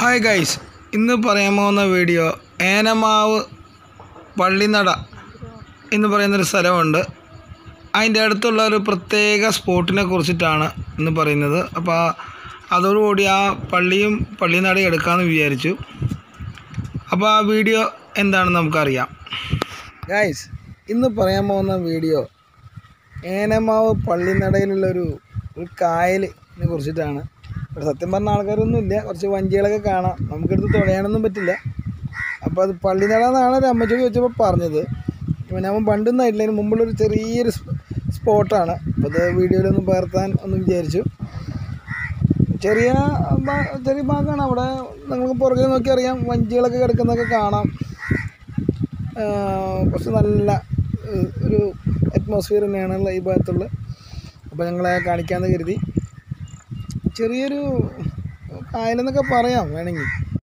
hi guys ഇന്ന് പറയാൻ പോകുന്ന വീഡിയോ ഏനമാവ് പള്ളിനട എന്ന് പറയുന്നൊരു സ്ഥലമുണ്ട് അതിൻ്റെ അടുത്തുള്ള ഒരു പ്രത്യേക സ്പോട്ടിനെ കുറിച്ചിട്ടാണ് ഇന്ന് പറയുന്നത് അപ്പോൾ അതോടുകൂടി ആ പള്ളിയും പള്ളിനടയും എടുക്കാമെന്ന് വിചാരിച്ചു അപ്പോൾ ആ വീഡിയോ എന്താണെന്ന് നമുക്കറിയാം ഗൈസ് ഇന്ന് പറയാൻ പോകുന്ന വീഡിയോ ഏനമാവ് പള്ളിനടയിലുള്ളൊരു ഒരു കായലിനെ കുറിച്ചിട്ടാണ് ഇവിടെ സത്യം പറഞ്ഞ ആൾക്കാരൊന്നുമില്ല കുറച്ച് വഞ്ചികളൊക്കെ കാണാം നമുക്കെടുത്ത് തുഴയാനൊന്നും പറ്റില്ല അപ്പോൾ അത് പള്ളിനട എന്നാണ് ഒരു അമ്മച്ചോട് ചോദിച്ചപ്പോൾ പറഞ്ഞത് പിന്നെ അവൻ പണ്ടൊന്നും ആയിട്ടില്ല അതിന് മുമ്പുള്ളൊരു ചെറിയൊരു സ് സ്പോട്ടാണ് അപ്പോൾ അത് വീഡിയോയിലൊന്ന് പകർത്താൻ ഒന്ന് വിചാരിച്ചു ചെറിയ ഭാ- ചെറിയ ഭാഗമാണ് അവിടെ നമുക്ക് പുറകെ നോക്കി അറിയാം വഞ്ചികളൊക്കെ കിടക്കുന്നതൊക്കെ കാണാം ആ, കുറച്ച് നല്ല ഏഹ്, ഒരു അറ്റ്മോസ്ഫിയർ തന്നെയാണ് ഈ ഭാഗത്തുള്ള അപ്പോൾ ഞങ്ങളെ കാണിക്കാമെന്ന് കരുതി ചെറിയൊരു കായലെന്നൊക്കെ പറയാം വേണമെങ്കിൽ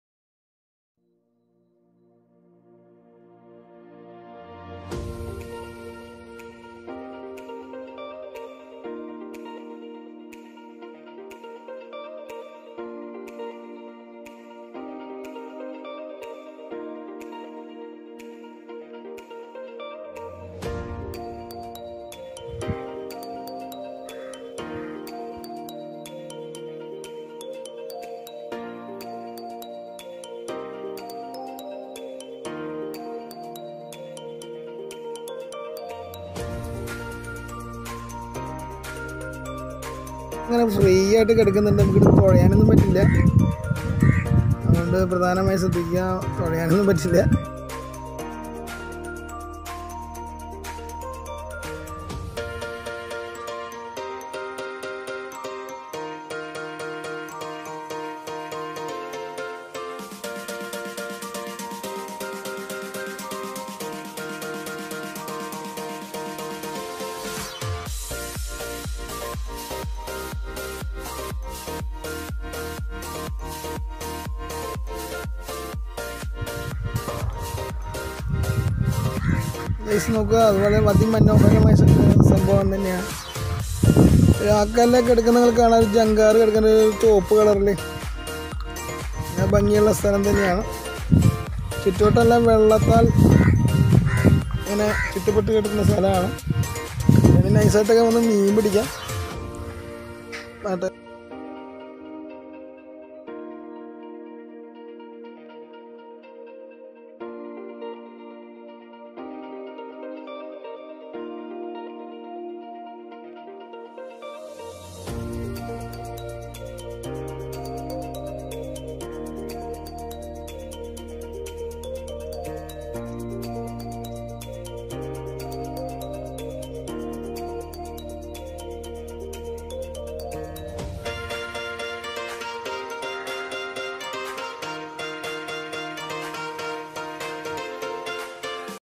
അങ്ങനെ ഫ്രീ ആയിട്ട് കിടക്കുന്നുണ്ട് നമുക്ക് തുഴയാനൊന്നും പറ്റില്ല അതുകൊണ്ട് പ്രധാനമായി ശ്രദ്ധിക്കുക തുഴയാനൊന്നും പറ്റില്ല ഗൈസ് നോക്കുക അതുപോലെ അതിമനോഹരമായ സ- സംഭവം തന്നെയാണ് ആക്കല്ലൊക്കെ എടുക്കുന്ന നിങ്ങൾ കാണാൻ ഒരു ജങ്കാറ് കിടക്കുന്ന ഒരു ചുവപ്പ് കളറിൽ ഭംഗിയുള്ള സ്ഥലം തന്നെയാണ് ചുറ്റോട്ടെല്ലാം വെള്ളത്താൽ ഇങ്ങനെ ചുറ്റപ്പെട്ട് കിടക്കുന്ന സ്ഥലമാണ് അതിന് നൈസായിട്ടൊക്കെ വന്ന് മീൻ പിടിക്കാം